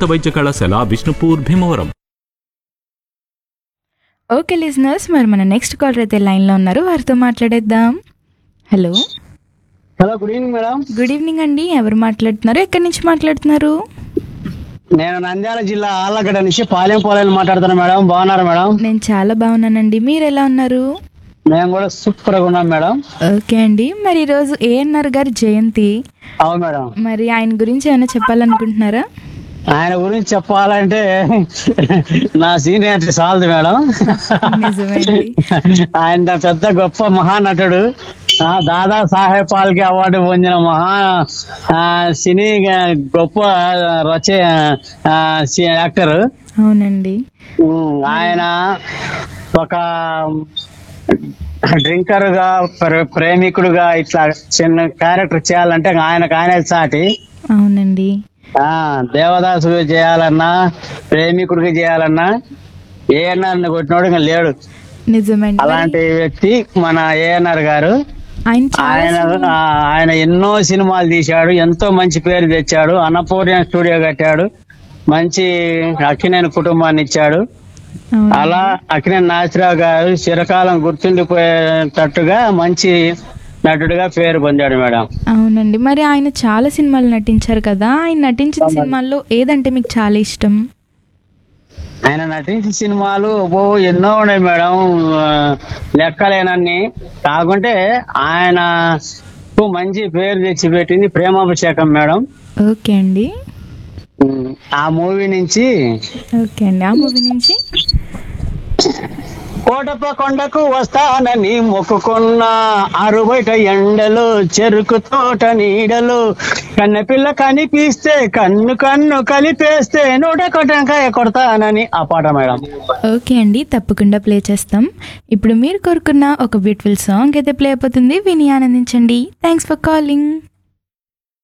దంత వైద్య కళాశాల విష్ణుపూర్ భీమవరం ఓకే లిజనర్స్ మరి మన నెక్స్ట్ కాలర్ అయితే లైన్లో ఉన్నారు వారితో మాట్లాడేద్దాం hello hello good evening madam good evening అండి ఎవరు మాట్లాడుతున్నారు ఎక్కడి నుంచి మాట్లాడుతున్నారు నేను నంద్యాల జిల్లా ఆళ్ళగడ్డ నుంచి పాలెం పోలేని మాట్లాడుతున్నా మేడం బాగున్నారు మేడం నేను చాలా బాగున్నానండి మీరు ఎలా ఉన్నారు మేము కూడా సూపర్ గా ఉన్నాం మేడం ఓకే అండి మరి ఈరోజు ఏఎన్ఆర్ గారి జయంతి అవును మేడం మరి ఆయన గురించి ఏమైనా చెప్పాలనుకుంటున్నారా ఆయన గురించి చెప్పాలంటే నా సీనియర్ చాలదు మేడం నిజమేండి ఆయన పెద్ద గొప్ప మహానటుడు ఆ, దాదా సాహెబ్ పాల్కే అవార్డు పొందిన మహా ఆ, సినీ గొప్ప రచ ఆ, సి- యాక్టర్ అవునండి ఉమ్, ఆయన ఒక డ్రింకర్ గా ప్ర- ప్రేమికుడుగా ఇట్లా చిన్న క్యారెక్టర్ చేయాలంటే ఆయనకు ఆయన సాటి అవునండి ఆ దేవదాసుగా చేయాలన్నా ప్రేమికుడిగా చేయాలన్నా ఏఎన్ఆర్ కొట్టినోడు ఇంకా లేడు నిజమండి మరి అలాంటి వ్యక్తి మన ఏఎన్ఆర్ గారు ఆయన చాలా ఆయన సినిమా- ఆ, ఆయన ఎన్నో సినిమాలు తీశాడు ఎంతో మంచి పేరు తెచ్చాడు అన్నపూర్ణ స్టూడియో కట్టాడు మంచి అక్కినేని కుటుంబాన్ని ఇచ్చాడు అవును. అలా అక్కినేని నాసిరావు గారు చిరకాలం గుర్తుండిపోయేటట్టుగా మంచి నటుడిగా పేరు పొందాడు మేడం అవునండి మరి ఆయన చాలా సినిమాలు నటించారు కదా ఆయన నటించిన సినిమాల్లో ఏదంటే మీకు చాలా ఇష్టం ఆయన నటించిన సినిమాలు ఓ ఎన్నో ఉన్నాయి మేడం ఆ, లెక్కలేనన్ని కాకుంటే ఆయన మంచి పేరు తెచ్చి పెట్టింది ప్రేమాభిషేకం మేడం ఓకే అండి ఉమ్, ఆ మూవీ నుంచి ఓకే అండి ఆ మూవీ నుంచి కోటప్ప కొండకు వస్తానని మొక్కుకున్న అరుబయట ఎండలు చెరుకు తోట నీడలు కన్నెపిల్ల కనిపిస్తే కన్ను కన్ను కలిపేస్తే నూట కొట్టంకాయ కొడతానని ఆ పాట మేడం ఓకే అండి తప్పకుండా ప్లే చేస్తాం ఇప్పుడు మీరు కోరుకున్న ఒక బ్యూటిఫుల్ సాంగ్ అయితే ప్లే అయిపోతుంది విని ఆనందించండి థ్యాంక్స్ ఫర్ కాలింగ్